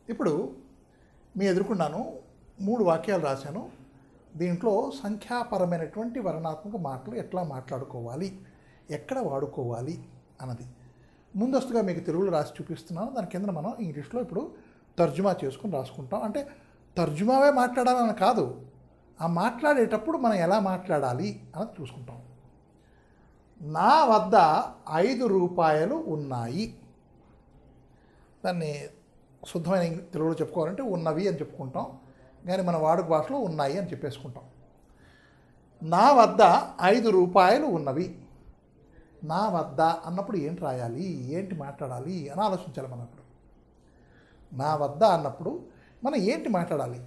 ఇప్పుడు మీ ఎదుర్కొన్నాను మూడు వాక్యాలు రాశాను దీంట్లో సంఖ్యాపరమైనటువంటి వర్ణాత్మక మాటలు ఎట్లా మాట్లాడుకోవాలి ఎక్కడ వాడుకోవాలి అన్నది ముందస్తుగా మీకు తెలుగులో రాసి చూపిస్తున్నాను దాని కింద మనం ఇంగ్లీష్లో ఇప్పుడు తర్జుమా చేసుకుని రాసుకుంటాం అంటే తర్జుమావే మాట్లాడాలని కాదు ఆ మాట్లాడేటప్పుడు మనం ఎలా మాట్లాడాలి అన్నది చూసుకుంటాం నా వద్ద ఐదు రూపాయలు ఉన్నాయి దాన్ని శుద్ధమైన ఇంగ్లీ- తెలుగులో చెప్పుకోవాలంటే ఉన్నవి అని చెప్పుకుంటాం కానీ మన వాడుక భాషలో ఉన్నాయి అని చెప్పేసుకుంటాం నా వద్ద ఐదు రూపాయలు ఉన్నవి నా వద్ద అన్నప్పుడు ఏంటి రాయాలి ఏంటి మాట్లాడాలి అని ఆలోచించాలి మనం ఇప్పుడు నా వద్ద అన్నప్పుడు మనం ఏంటి మాట్లాడాలి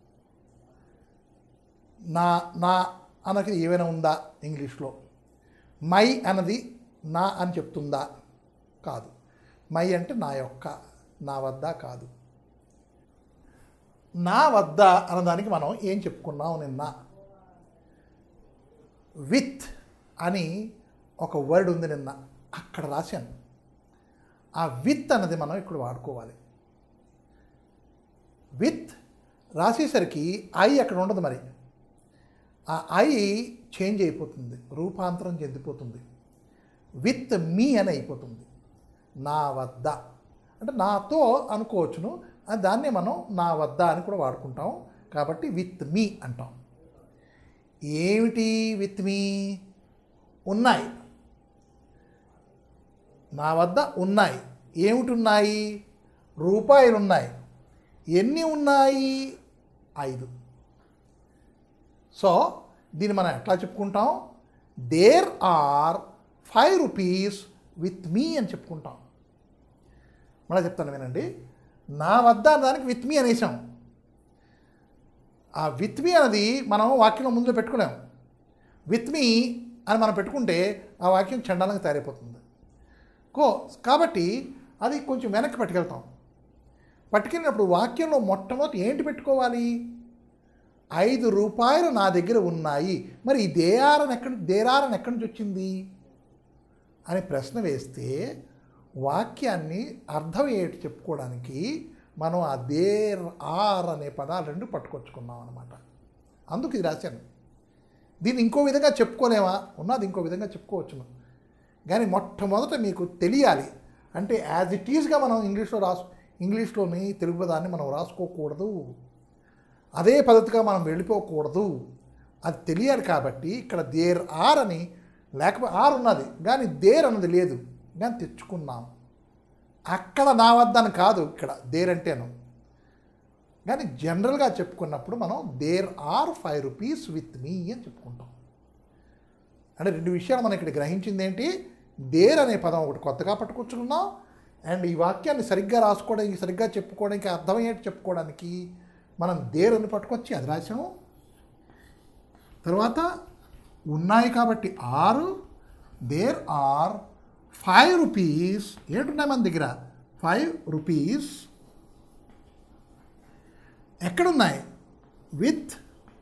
నా నా అన్నది ఏమైనా ఉందా ఇంగ్లీష్లో మై అన్నది నా అని చెప్తుందా కాదు మై అంటే నా యొక్క నా వద్ద కాదు నా వద్ద అన్నదానికి మనం ఏం చెప్పుకున్నాం నిన్న విత్ అని ఒక వర్డ్ ఉంది నిన్న అక్కడ రాశాను ఆ విత్ అన్నది మనం ఇక్కడ వాడుకోవాలి విత్ రాసేసరికి ఐ అక్కడ ఉండదు మరి ఆ ఐ చేంజ్ అయిపోతుంది రూపాంతరం చెందిపోతుంది విత్ మీ అని అయిపోతుంది నా వద్ద అంటే నాతో అనుకోవచ్చును ఆ దాన్నే మనం నా వద్ద అని కూడా వాడుకుంటాం కాబట్టి విత్ మీ అంటాం ఏమిటి విత్ మీ ఉన్నాయి నా వద్ద ఉన్నాయి ఏమిటి ఉన్నాయి రూపాయలు ఉన్నాయి ఎన్ని ఉన్నాయి ఐదు సో దీన్ని మనం ఎట్లా చెప్పుకుంటాం there are five rupees with me అని చెప్పుకుంటాం మళ్ళీ చెప్తాను వినండి నా వద్ద దానికి విత్ మీ అనేసాం ఆ విత్ మీ అనేది మనం వాక్యంలో ముందు పెట్టుకున్నాం విత్ మీ అని మనం పెట్టుకుంటే ఆ వాక్యం చండాలంగా తయారైపోతుంది కో కాబట్టి అది కొంచెం వెనక్కి పట్టుకెళ్తాం పట్టుకెళ్ళినప్పుడు వాక్యంలో మొట్టమొదటి ఏంటి పెట్టుకోవాలి ఐదు రూపాయలు నా దగ్గర ఉన్నాయి మరి ఈ దేయారని ఎక్కడి దేరారని ఎక్కడి నుంచి వచ్చింది అని ప్రశ్న వేస్తే వాక్యాన్ని అర్థం ఏంటి చెప్పుకోవడానికి మనం ఆ దేర్ ఆర్ అనే పదాలు రెండు పట్టుకొచ్చుకున్నాం అనమాట అందుకు ఇది రాశాను దీన్ని ఇంకో విధంగా చెప్పుకోలేమా ఉన్నది ఇంకో విధంగా చెప్పుకోవచ్చును కానీ మొట్టమొదట మీకు తెలియాలి అంటే యాజ్ ఇట్ ఈజ్గా మనం ఇంగ్లీష్లో రాసు ఇంగ్లీష్లోని తెలుగు పదాన్ని మనం రాసుకోకూడదు అదే పద్ధతిగా మనం వెళ్ళిపోకూడదు అది తెలియాలి కాబట్టి ఇక్కడ దేర్ ఆర్ అని లేకపోతే ఆర్ ఉన్నది కానీ దేర్ అన్నది లేదు కానీ తెచ్చుకున్నాం అక్కడ నా వద్ద అని కాదు ఇక్కడ దేర్ అంటేను కానీ జనరల్గా చెప్పుకున్నప్పుడు మనం there are five rupees with me అని చెప్పుకుంటాం అంటే రెండు విషయాలు మనం ఇక్కడ గ్రహించింది ఏంటి దేర్ అనే పదం ఒకటి కొత్తగా పట్టుకొచ్చుకున్నాం అండ్ ఈ వాక్యాన్ని సరిగ్గా రాసుకోవడానికి సరిగ్గా చెప్పుకోవడానికి అర్థమయ్యేట్టు చెప్పుకోవడానికి మనం దేర్ అని పట్టుకొచ్చి అది రాసాము తర్వాత ఉన్నాయి కాబట్టి ఆరు దేర్ ఆర్ ఫైవ్ రూపీస్ ఏంటున్నాయి మన దగ్గర ఫైవ్ రూపీస్ ఎక్కడున్నాయి విత్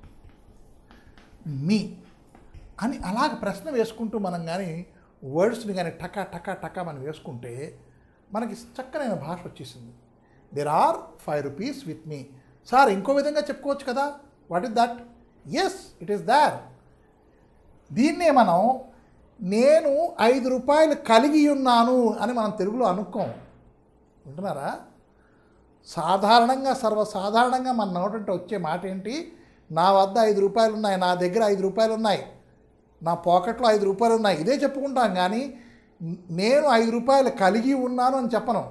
మీ అని అలాగ ప్రశ్న వేసుకుంటూ మనం కానీ వర్డ్స్ని కానీ టకా టకా టకా మనం వేసుకుంటే మనకి చక్కనైన భాష వచ్చేసింది there are five rupees with me sir ఇంకో విధంగా చెప్పుకోవచ్చు కదా what is that yes it is there దీన్నే మనం నేను ఐదు రూపాయలు కలిగి ఉన్నాను అని మనం తెలుగులో అనుకోం వింటున్నారా సాధారణంగా సర్వసాధారణంగా మన నోటంటే వచ్చే మాట ఏంటి నా వద్ద ఐదు రూపాయలు ఉన్నాయి నా దగ్గర ఐదు రూపాయలు ఉన్నాయి నా పాకెట్లో ఐదు రూపాయలు ఉన్నాయి ఇదే చెప్పుకుంటాం కానీ నేను ఐదు రూపాయలు కలిగి ఉన్నాను అని చెప్పను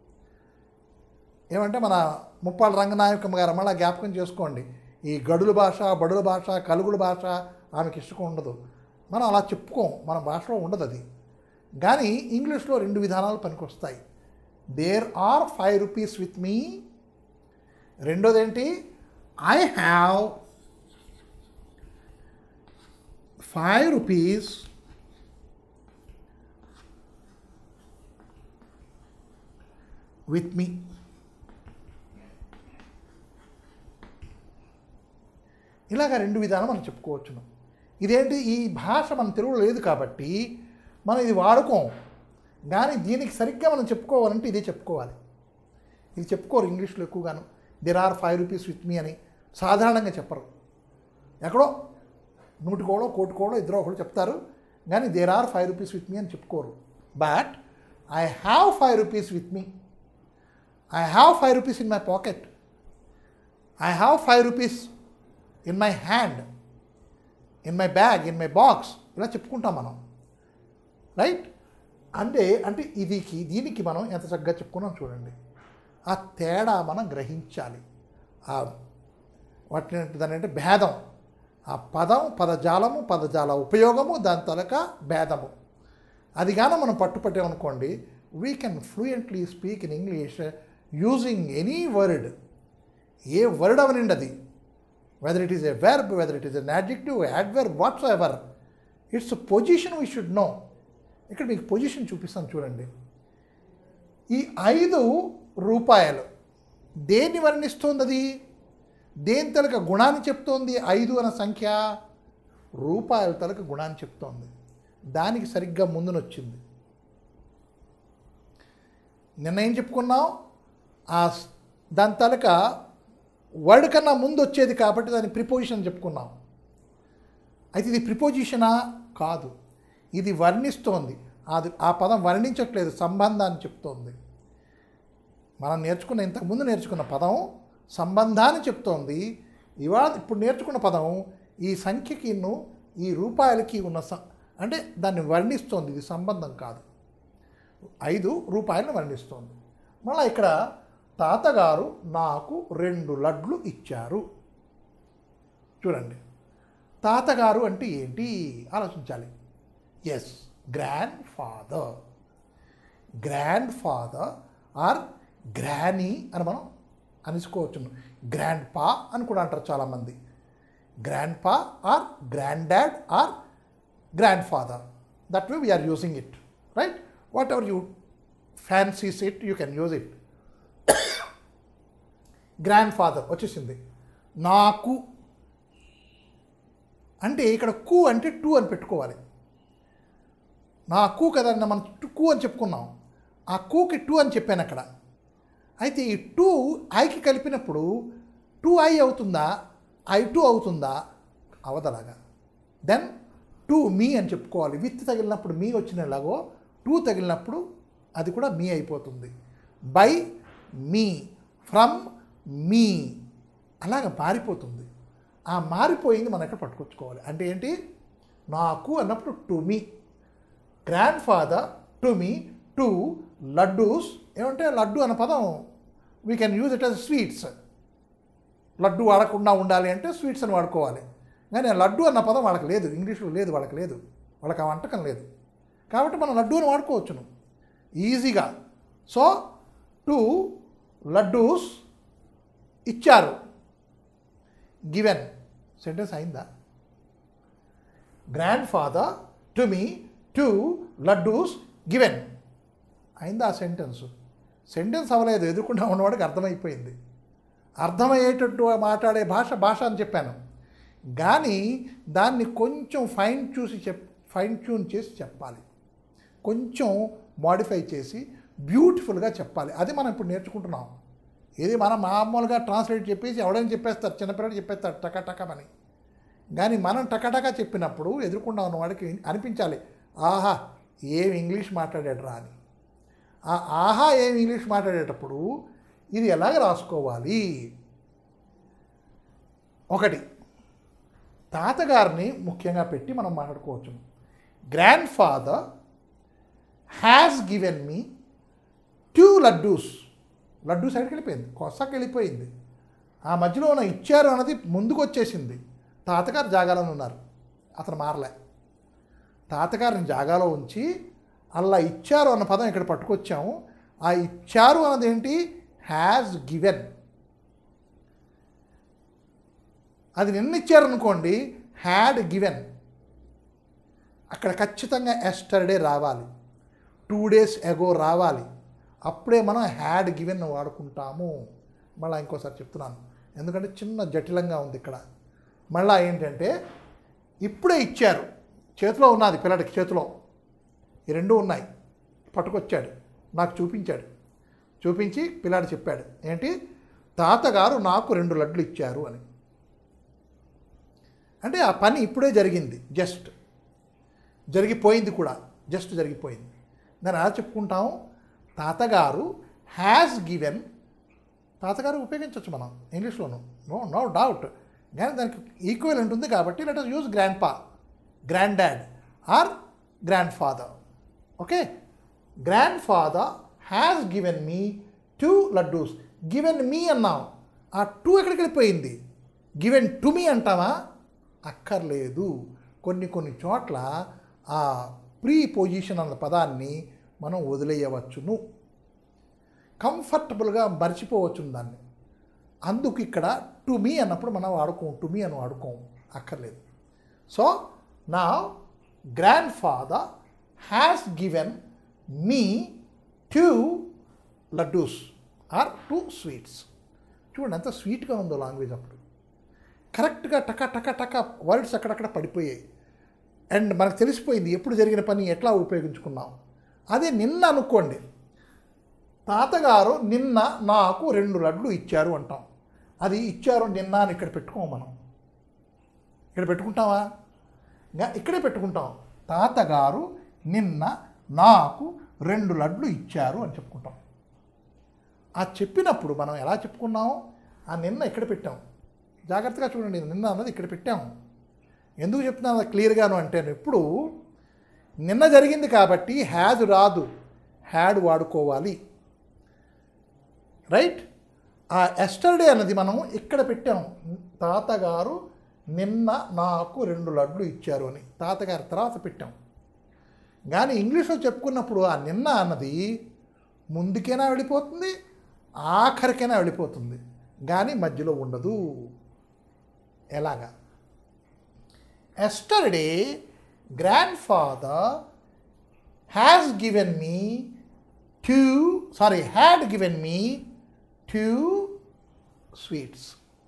ఏమంటే మన ముప్పాళ్ళ రంగనాయకమ్మ గారు మళ్ళీ జ్ఞాపకం చేసుకోండి ఈ గడుల భాష బడుల భాష కలుగుల భాష ఆమెకి ఇష్టం ఉండదు మనం అలా చెప్పుకోం మన భాషలో ఉండదు అది కానీ ఇంగ్లీష్లో రెండు విధానాలు పనికొస్తాయి there are five rupees with me రెండోది ఏంటి I have five rupees with me ఇలాగ రెండు విధానం మనం చెప్పుకోవచ్చును ఇదేంటి ఈ భాష మన తెలుగులో లేదు కాబట్టి మనం ఇది వాడుకోం కానీ దీనికి సరిగ్గా మనం చెప్పుకోవాలంటే ఇదే చెప్పుకోవాలి ఇది చెప్పుకోరు ఇంగ్లీష్లో ఎక్కువగాను there are five rupees with me అని సాధారణంగా చెప్పరు ఎక్కడో నూటికోడో కోటికోడో ఇద్దరు ఒకడు చెప్తారు కానీ there are five rupees with me అని చెప్పుకోరు but I have five rupees with me I have five rupees in my pocket I have five rupees in my hand in my bag in my box ఇలా చెప్పుకుంటాం మనం right అంటే అంటే ఇదికి దీనికి మనం ఎంత చక్కగా చెప్పుకున్నాం చూడండి ఆ తేడా మనం గ్రహించాలి ఆ వాటిని దాని అంటే భేదం ఆ పదం పదజాలము పదజాల ఉపయోగము దాని తలక భేదము అది గాన మనం పట్టుపట్టామనుకోండి we can fluently speak in English using any word a word అవనండి అది whether it is a verb whether it is an adjective adverb whatsoever its position we should know ఇక్కడ మీకు పొజిషన్ చూపిస్తాను చూడండి ఈ ఐదు రూపాయలు దేన్ని వర్ణిస్తోంది అది దేని తలక గుణాన్ని చెప్తోంది ఐదు అన్న సంఖ్య రూపాయల తలక గుణాన్ని చెప్తోంది దానికి సరిగ్గా ముందునొచ్చింది నిన్న ఏం చెప్పుకున్నాం ఆ స్- దాని తలక వర్డ్ కన్నా ముందు వచ్చేది కాబట్టి దాని ప్రిపోజిషన్ చెప్పుకున్నాం అయితే ఇది ప్రిపోజిషనా కాదు ఇది వర్ణిస్తోంది అది ఆ పదం వర్ణించట్లేదు సంబంధాన్ని చెప్తోంది మనం నేర్చుకున్న ఇంతకుముందు నేర్చుకున్న పదం సంబంధాన్ని చెప్తోంది ఇవాళ ఇప్పుడు నేర్చుకున్న పదం ఈ సంఖ్యకిను ఈ రూపాయలకి ఉన్న స అంటే దాన్ని వర్ణిస్తోంది ఇది సంబంధం కాదు ఐదు రూపాయలను వర్ణిస్తోంది మళ్ళీ ఇక్కడ తాతగారు నాకు రెండు లడ్లు ఇచ్చారు చూడండి తాతగారు అంటే ఏంటి ఆలోచించాలి yes grandfather grandfather or granny అని మనం అనుకోవచ్చును గ్రాండ్ పా అని కూడా అంటారు చాలామంది grandpa or granddad or grandfather that way we are using it right whatever you fancies it you can use it grandfather వచ్చేసింది నాకు అంటే ఇక్కడ కు అంటే టూ అని పెట్టుకోవాలి నా కు కదన్న మనం టు- కు అని చెప్పుకున్నాం ఆ కూకి టూ అని చెప్పాను అక్కడ అయితే ఈ టూ ఐకి కలిపినప్పుడు టూ ఐ అవుతుందా ఐ టూ అవుతుందా అవదలాగా దెన్ టూ మీ అని చెప్పుకోవాలి విత్ తగిలినప్పుడు మీ వచ్చినలాగో టూ తగిలినప్పుడు అది కూడా మీ అయిపోతుంది బై మీ ఫ్రమ్ మీ అలాగ మారిపోతుంది ఆ మారిపోయింది మనం ఎక్కడ పట్టుకొచ్చుకోవాలి అంటే ఏంటి నాకు అన్నప్పుడు to me grandfather to me two laddoos ఏమంటే లడ్డు అన్న పదం we can use it as sweets లడ్డు వాడకుండా ఉండాలి అంటే స్వీట్స్ అని వాడుకోవాలి కానీ ఆ లడ్డు అన్న పదం వాళ్ళకి లేదు ఇంగ్లీష్లో లేదు వాళ్ళకి లేదు వాళ్ళకి ఆ వంటకం లేదు కాబట్టి మనం లడ్డు అని వాడుకోవచ్చును ఈజీగా సో టూ లడ్డూస్ ఇచ్చారు గివెన్ సెంటెన్స్ అయిందా grandfather to me two laddoos given అయిందా ఆ సెంటెన్స్ సెంటెన్స్ అవ్వలేదు ఎదుర్కొంటా ఉన్నవాడికి అర్థమైపోయింది అర్థమయ్యేటట్టు మాట్లాడే భాష భాష అని చెప్పాను కానీ దాన్ని కొంచెం ఫైన్ చూసి చెప్ ఫైన్ ట్యూన్ చేసి చెప్పాలి కొంచెం మాడిఫై చేసి బ్యూటిఫుల్గా చెప్పాలి అది మనం ఇప్పుడు నేర్చుకుంటున్నాం ఇది మనం మామూలుగా ట్రాన్స్లేట్ చెప్పేసి ఎవడైనా చెప్పేస్తారు చిన్నపిల్లడు చెప్పేస్తారు టకటకమని కానీ మనం టకటక చెప్పినప్పుడు ఎదుర్కొండా ఉన్న వాడికి అనిపించాలి ఆహా ఏం ఇంగ్లీష్ మాట్లాడాడురా అని ఆ ఆహా ఏం ఇంగ్లీష్ మాట్లాడేటప్పుడు ఇది ఎలాగ రాసుకోవాలి ఒకటి తాతగారిని ముఖ్యంగా పెట్టి మనం మాట్లాడుకోవచ్చు grandfather has given me two laddoos లడ్డూ సైడ్కి వెళ్ళిపోయింది కొసకి వెళ్ళిపోయింది ఆ మధ్యలో ఉన్న ఇచ్చారు అన్నది ముందుకు వచ్చేసింది తాతగారు జాగాలో ఉన్నారు అతను మారలే తాతగారిని జాగాలో ఉంచి అలా ఇచ్చారు అన్న పదం ఇక్కడ పట్టుకొచ్చాము ఆ ఇచ్చారు అన్నది ఏంటి హ్యాస్ గివెన్ అది నిన్న ఇచ్చారనుకోండి హ్యాడ్ గివెన్ అక్కడ ఖచ్చితంగా ఎస్టర్డే రావాలి టూ డేస్ ఎగో రావాలి అప్పుడే మనం హ్యాడ్ గివెన్ వాడుకుంటాము మళ్ళీ ఇంకోసారి చెప్తున్నాను ఎందుకంటే చిన్న జటిలంగా ఉంది ఇక్కడ మళ్ళీ ఏంటంటే ఇప్పుడే ఇచ్చారు చేతిలో ఉన్నది పిల్లడికి చేతిలో ఈ రెండు ఉన్నాయి పట్టుకొచ్చాడు నాకు చూపించాడు చూపించి పిల్లాడు చెప్పాడు ఏంటి తాతగారు నాకు రెండు లడ్లు ఇచ్చారు అని అంటే ఆ పని ఇప్పుడే జరిగింది జస్ట్ జరిగిపోయింది కూడా జస్ట్ జరిగిపోయింది దాన్ని ఎలా చెప్పుకుంటాం తాతగారు హ్యాస్ గివెన్ తాతగారు ఉపయోగించవచ్చు మనం ఇంగ్లీష్లోను నో నో డౌట్ కానీ దానికి ఈక్వల్ ఉంటుంది కాబట్టి let us use grandpa granddad or grandfather okay grandfather has given me two laddoos given me అన్నాం ఆ టూ ఎక్కడికి వెళ్ళిపోయింది గివెన్ టు మీ అంటావా అక్కర్లేదు కొన్ని కొన్ని చోట్ల ఆ ప్రీ పొజిషన్ అన్న పదాన్ని మనం వదిలేయవచ్చును కంఫర్టబుల్గా మర్చిపోవచ్చు దాన్ని అందుకు ఇక్కడ టు మీ అన్నప్పుడు మనం వాడుకోం టు మీ అని వాడుకోం అక్కర్లేదు సో నా grandfather has given me two laddoos or two sweets చూడండి ఎంత స్వీట్గా ఉందో లాంగ్వేజ్ అప్పుడు కరెక్ట్గా టక టక టక వర్డ్స్ అక్కడక్కడ పడిపోయాయి అండ్ మనకు తెలిసిపోయింది ఎప్పుడు జరిగిన పని ఎట్లా ఉపయోగించుకున్నాం అదే నిన్న అనుకోండి తాతగారు నిన్న నాకు రెండు లడ్లు ఇచ్చారు అంటాం అది ఇచ్చారు నిన్న అని ఇక్కడ పెట్టుకోం మనం ఇక్కడ పెట్టుకుంటావా ఇంకా ఇక్కడే పెట్టుకుంటాం తాతగారు నిన్న నాకు రెండు లడ్లు ఇచ్చారు అని చెప్పుకుంటాం ఆ చెప్పినప్పుడు మనం ఎలా చెప్పుకున్నాం ఆ నిన్న ఇక్కడ పెట్టాం జాగ్రత్తగా చూడండి నిన్న అన్నది ఇక్కడ పెట్టాము ఎందుకు చెప్తున్నాను క్లియర్గాను అంటే ఇప్పుడు నిన్న జరిగింది కాబట్టి హ్యాజ్ రాదు హ్యాడ్ వాడుకోవాలి రైట్ ఆ ఎస్టర్డే అన్నది మనం ఇక్కడ పెట్టాము తాతగారు నిన్న నాకు రెండు లడ్లు ఇచ్చారు అని తాతగారి తర్వాత పెట్టాం కానీ ఇంగ్లీష్లో చెప్పుకున్నప్పుడు ఆ నిన్న అన్నది ముందుకైనా వెళ్ళిపోతుంది ఆఖరికైనా వెళ్ళిపోతుంది కానీ మధ్యలో ఉండదు ఎలాగా yesterday grandfather has given me two sorry had given me two sweets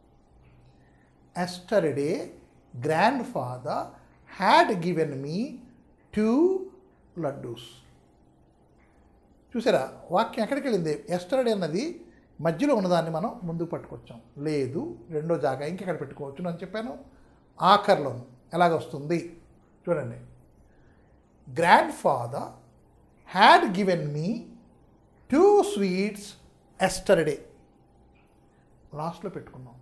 yesterday grandfather had given me two laddoos చూసారా వాక్యం ఎక్కడికి వెళ్ళింది ఎస్టర్డే అన్నది మధ్యలో ఉన్నదాన్ని మనం ముందుకు పట్టుకొచ్చాం లేదు రెండో జాగా ఇంకెక్కడ పెట్టుకోవచ్చు అని చెప్పాను ఆఖర్లోను ఎలాగొస్తుంది చూడండి grandfather had given me two sweets yesterday లాస్ట్లో పెట్టుకున్నాం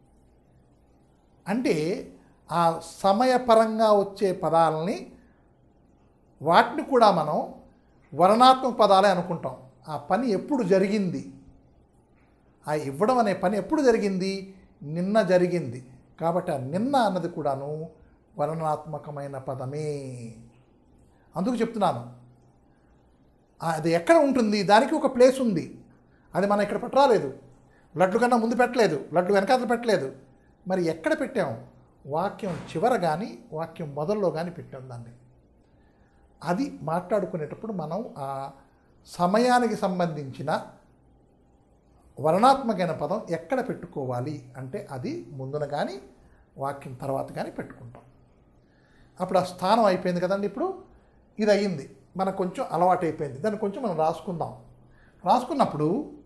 అంటే ఆ సమయపరంగా వచ్చే పదాలని వాటిని కూడా మనం వర్ణాత్మక పదాలే అనుకుంటాం ఆ పని ఎప్పుడు జరిగింది ఆ ఇవ్వడం అనే పని ఎప్పుడు జరిగింది నిన్న జరిగింది కాబట్టి ఆ నిన్న అన్నది కూడాను వర్ణనాత్మకమైన పదమే అందుకు చెప్తున్నాను అది ఎక్కడ ఉంటుంది దానికి ఒక ప్లేస్ ఉంది అది మనం ఇక్కడ పెట్టరాలేదు లడ్డు కన్నా ముందు పెట్టలేదు లడ్డు వెనకాతలు పెట్టలేదు మరి ఎక్కడ పెట్టాం వాక్యం చివర కానీ వాక్యం మొదల్లో కానీ పెట్టాం దాన్ని అది మాట్లాడుకునేటప్పుడు మనం ఆ సమయానికి సంబంధించిన వర్ణాత్మకమైన పదం ఎక్కడ పెట్టుకోవాలి అంటే అది ముందున కానీ వాక్యం తర్వాత కానీ పెట్టుకుంటాం అప్పుడు ఆ స్థానం అయిపోయింది కదండి ఇప్పుడు ఇది అయ్యింది మనకు కొంచెం అలవాటు అయిపోయింది దాన్ని కొంచెం మనం రాసుకుందాం రాసుకున్నప్పుడు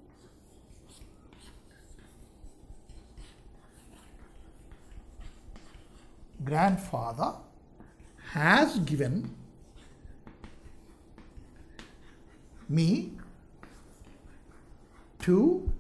grandfather has given me two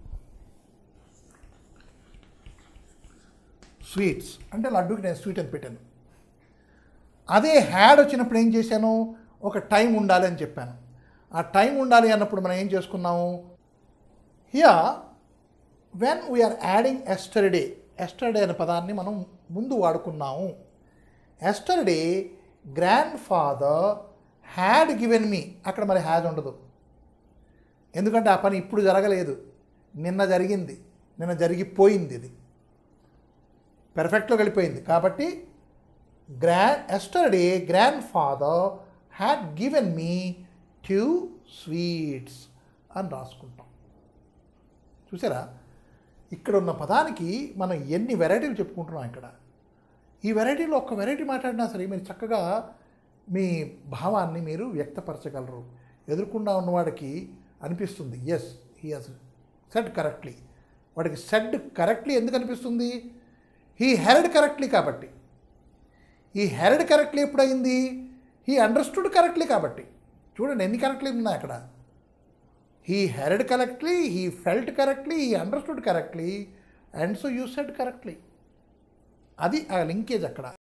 sweets అంటే లడ్డూకి నేను స్వీట్ అని పెట్టాను అదే హ్యాడ్ వచ్చినప్పుడు ఏం చేశాను ఒక టైం ఉండాలి అని చెప్పాను ఆ టైం ఉండాలి అన్నప్పుడు మనం ఏం చేసుకున్నాము here when we are adding yesterday yesterday అనే పదాన్ని మనం ముందు వాడుకున్నాము yesterday grandfather had given me అక్కడ మరి హ్యాడ్ ఉండదు ఎందుకంటే ఆ పని ఇప్పుడు జరగలేదు నిన్న జరిగింది నిన్న జరిగిపోయింది ఇది పెర్ఫెక్ట్లో వెళ్ళిపోయింది కాబట్టి grand yesterday grandfather had given me two sweets అని రాసుకుంటాం చూసారా ఇక్కడ ఉన్న పదానికి మనం ఎన్ని వెరైటీలు చెప్పుకుంటున్నాం ఇక్కడ ఈ వెరైటీలో ఒక్క వెరైటీ మాట్లాడినా సరే మీరు చక్కగా మీ భావాన్ని మీరు వ్యక్తపరచగలరు ఎదుర్కొండా ఉన్నవాడికి అనిపిస్తుంది yes he has said correctly వాడికి సెడ్ కరెక్ట్లీ ఎందుకు అనిపిస్తుంది హీ హెరడ్ కరెక్ట్లీ కాబట్టి ఈ హెరడ్ కరెక్ట్లీ ఎప్పుడైంది హీ అండర్స్టూడ్ కరెక్ట్లీ కాబట్టి చూడండి ఎన్ని కరెక్ట్లీ ఉన్నాయి అక్కడ he heard correctly he felt correctly he understood correctly and so you said correctly అది ఆ లింకేజ్ అక్కడ